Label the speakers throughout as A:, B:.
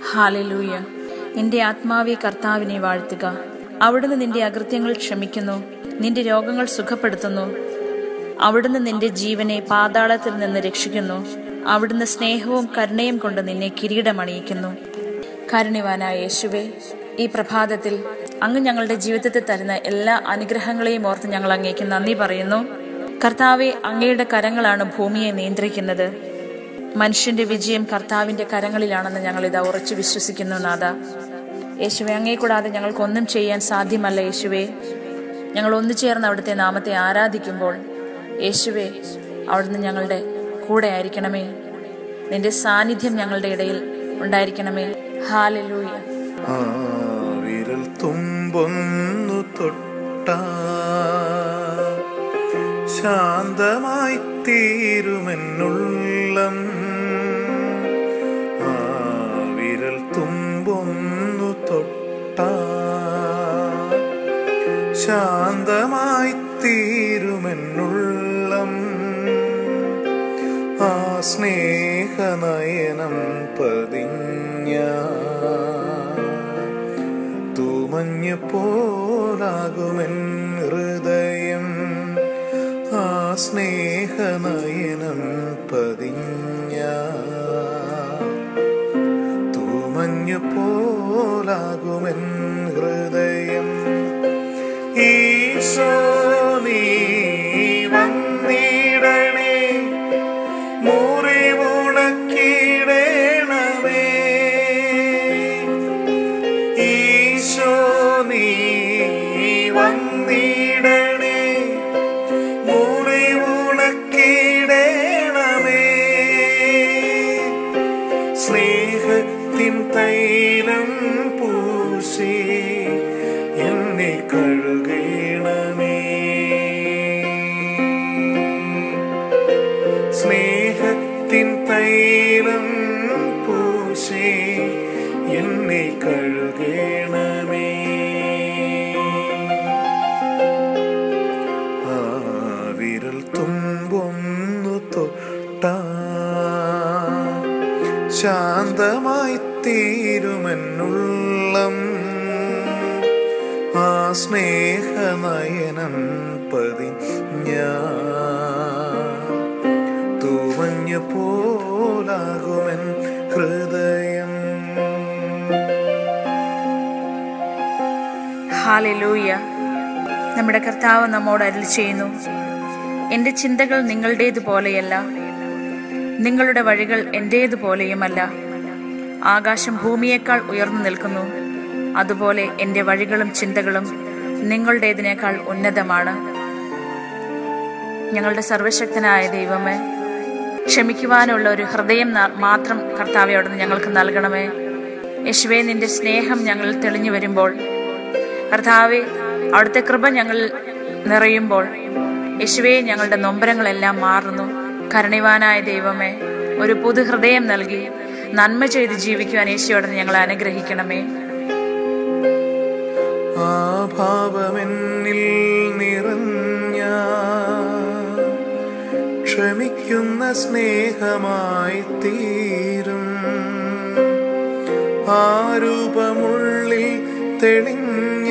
A: hallelujah നിന്റെ ആത്മാവെ കർത്താവിനെ വാഴ്ത്തുക അവിടുന്ന് നിന്റെ അകൃത്യങ്ങൾ ക്ഷമിക്കുന്നു നിന്റെ രോഗങ്ങൾ സുഖപ്പെടുത്തുന്നു അവിടുന്ന് നിന്റെ ജീവനെ പാതാളത്തിൽ നിന്ന് രക്ഷിക്കുന്നു അവിടുന്ന് സ്നേഹവും കരുണയും കൊണ്ട് നിന്നെ കിരീടമണിയിക്കുന്നു കാരുണ്യവാനായ യേശുവെ ഈ പ്രഭാതത്തിൽ അങ്ങ് ഞങ്ങളുടെ ജീവിതത്തിൽ തരുന്ന എല്ലാ അനുഗ്രഹങ്ങളെയും ഓർത്ത് ഞങ്ങൾ അങ്ങേക്ക് നന്ദി പറയുന്നു കർത്താവെ അങ്ങയുടെ കരങ്ങളാണ് ഭൂമിയെ നിയന്ത്രിക്കുന്നത് മനുഷ്യന്റെ വിജയം കർത്താവിന്റെ കരങ്ങളിലാണെന്ന് ഞങ്ങൾ ഇതാ ഉറച്ചു വിശ്വസിക്കുന്നു നാഥ യേശുവെ അങ്ങേ കൂടാതെ ഞങ്ങൾക്കൊന്നും ചെയ്യാൻ സാധ്യമല്ല യേശുവെ ഞങ്ങൾ ഒന്നു ചേർന്ന് അവിടുത്തെ നാമത്തെ ആരാധിക്കുമ്പോൾ യേശുവെ അവിടുന്ന് ഞങ്ങളുടെ കൂടെ ആയിരിക്കണമേ നിന്റെ സാന്നിധ്യം ഞങ്ങളുടെ ഇടയിൽ ഉണ്ടായിരിക്കണമേ ഹാലലൂയ
B: ആ വിരൽ തുമ്പൊന്നു തൊട്ടാ ശാന്തമായി തീരുമെന്നുള്ളം ആ വിരൽ തുമ്പൊന്നു തൊട്ടാ ശാന്തമായി തീരുമെന്നുള്ളം ആ സ്നേഹനയനം പതിഞ്ഞ തൂമഞ്ഞു പോലാകുമെൻ ഹൃദയം ആ സ്നേഹനയനം പതിഞ്ഞ തൂമഞ്ഞു പോലാകുമെൻ ഹൃദയം ഈശോ നീ വന്നിടണേ മുറിവുണക്കിടണമേ ഈശോ നീ വന്നിടണേ മുറിവുണക്കിടണമേ സ്നേഹത്തിൻ തൈലം പൂശി എന്നെ കഴുകണമേ സ്നേഹത്തിൻ തൈലം പൂശി എന്നെ കഴുകണമേ ആ വിരൽ തുമ്പൊന്നു തൊട്ടാ ശാന്തമായി തീരുമെന്നുള്ളം ആ സ്നേഹനയനം പതിഞ്ഞ തൂമഞ്ഞു പോലാകുമെൻ ഹൃദയം
A: ഹാലലൂയ നമ്മുടെ കർത്താവ് നമ്മോട് അരുൾ ചെയ്യുന്നു എന്റെ ചിന്തകൾ നിങ്ങളുടേതുപോലെയല്ല നിങ്ങളുടെ വഴികൾ എന്റേതുപോലെയുമല്ല ആകാശം ഭൂമിയേക്കാൾ ഉയർന്നു നിൽക്കുന്നു അതുപോലെ എന്റെ വഴികളും ചിന്തകളും നിങ്ങളുടേതിനേക്കാൾ ഉന്നതമാണ് ഞങ്ങളുടെ സർവശക്തനായ ദൈവമേ ക്ഷമിക്കുവാനുള്ള ഒരു ഹൃദയം ന- മാത്രം കർത്താവെ അവിടുന്ന് ഞങ്ങൾക്ക് നൽകണമേ യേശുവേ നിന്റെ സ്നേഹം ഞങ്ങളിൽ തെളിഞ്ഞു വരുമ്പോൾ കർത്താവെ അവിടുത്തെ കൃപ ഞങ്ങൾ നിറയുമ്പോൾ യേശുവേ ഞങ്ങളുടെ നൊമ്പരങ്ങളെല്ലാം മാറുന്നു കരുണിവാനായ ദൈവമേ ഒരു പുതു ഹൃദയം നൽകി നന്മ ചെയ്ത് ജീവിക്കുവാൻ യേശുയോടെ ഞങ്ങളെ അനുഗ്രഹിക്കണമേ
B: ആ ഭാവമെന്നിൽ നിറഞ്ഞ ക്ഷമിക്കുന്ന സ്നേഹമായി തീരും ആ രൂപമുള്ളിൽ തെളിഞ്ഞ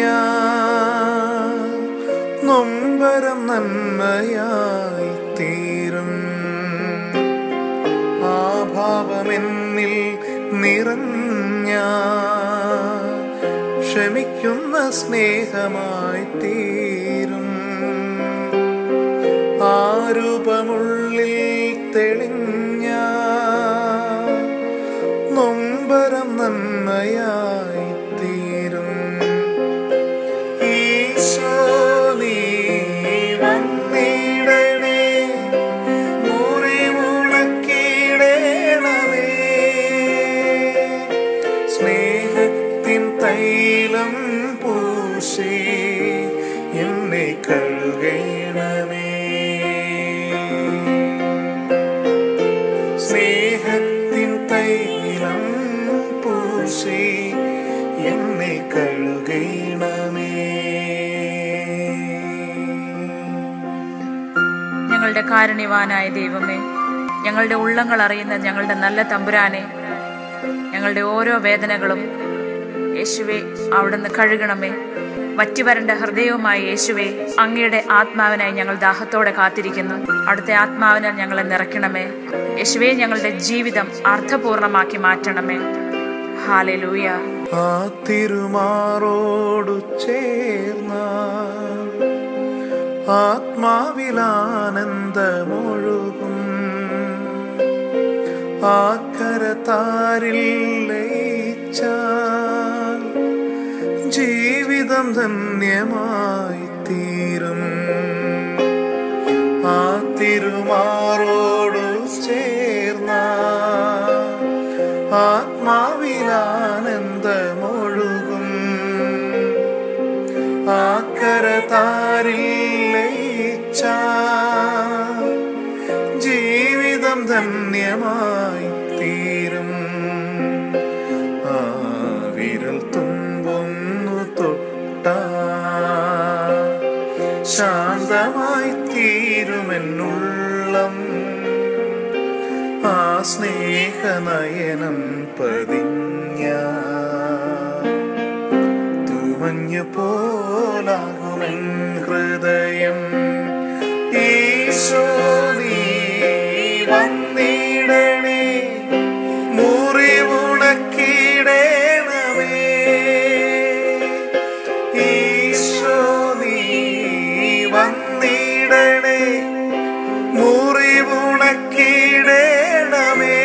B: നൊമ്പരം നന്മയായി തീരും ആ ഭാവമെന്നിൽ നിറഞ്ഞ ക്ഷമിക്കുന്ന സ്നേഹമായി തീരും ആ രൂപമുള്ളിൽ തെളിഞ്ഞ നൊമ്പരം നന്മയായി തീരും ഈശോ നീ വന്നിടണേ മുറിവുണക്കിടണമേ സ്നേഹത്തിൻ തൈലം പൂശി എന്നെ കഴുകണമേ സ്നേഹത്തിൻ തൈലം പൂശി എന്നെ കഴുകണമേ
A: ഞങ്ങളുടെ കാരുണ്യവാനായ ദൈവമേ ഞങ്ങളുടെ ഉള്ളങ്ങൾ അറിയുന്ന ഞങ്ങളുടെ നല്ല തമ്പുരാനെ ഞങ്ങളുടെ ഓരോ വേദനകളും യേശുവെ അവിടുന്ന് കഴുകണമേ വറ്റിവരണ്ട ഹൃദയവുമായി യേശുവെ അങ്ങയുടെ ആത്മാവിനായി ഞങ്ങൾ ദാഹത്തോടെ കാത്തിരിക്കുന്നു അവിടുത്തെ ആത്മാവിനാൽ ഞങ്ങളെ നിറയ്ക്കണമേ യേശുവെ ഞങ്ങളുടെ ജീവിതം അർത്ഥപൂർണമാക്കി മാറ്റണമേ ഹാലലൂയ
B: ആ തിരുമാറോടു ചേർന്ന ആത്മാവിലാനന്ദമൊഴുകും ആക്കരത്താരിൽ ലയിച്ചാൽ ജീവിതം ധന്യമായി തീരും ആ തിരുമാറോടു ചേർന്ന ആത്മാവിലാനന്ദമൊഴുകും ആക്കരതാരിൽ ലയിച്ച ജീവിതം ധന്യമായി തീരും ആ വിരൽ തുമ്പൊന്നു തൊട്ട ശാന്തമായി തീരുമെന്നുള്ളം ആ സ്നേഹനയനം പതിഞ്ഞ തുമഞ്ഞു പോലാകുമെൻ ഹൃദയം ഈശോ നീ വന്നിടണേ മുറിവുണക്കിടേണമേ ഈശോ നീ വന്നിടണേ മുറിവുണക്കിടേണമേ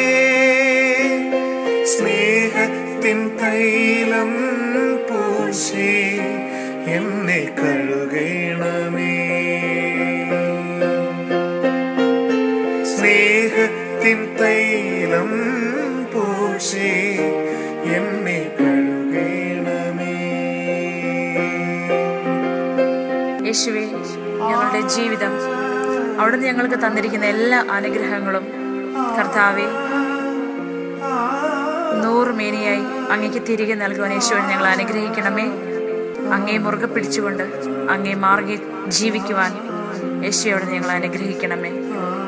B: സ്നേഹത്തിൻ തൈലം പൂശി എന്നെ കഴുകണമേ സ്നേഹത്തിൻ തൈലം പൂശി എന്നെ കഴുകണമേ
A: യേശുവെ ഞങ്ങളുടെ ജീവിതം അവിടുന്ന് ഞങ്ങൾക്ക് തന്നിരിക്കുന്ന എല്ലാ അനുഗ്രഹങ്ങളും കർത്താവെ നൂറുമേനിയായി അങ്ങേക്ക് തിരികെ നൽകുവാൻ യേശുവിനെ ഞങ്ങൾ അനുഗ്രഹിക്കണമേ അങ്ങേ മുറുകെ പിടിച്ചുകൊണ്ട് അങ്ങേ മാർഗെ ജീവിക്കുവാൻ യേശുയോട് ഞങ്ങൾ അനുഗ്രഹിക്കണമേ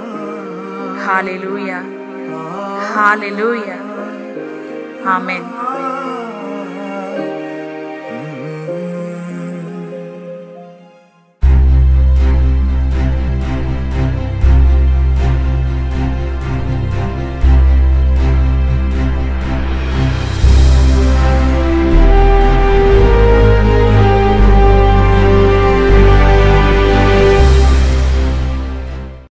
A: ഹാലലൂയ ഹാലലൂയ ആമേൻ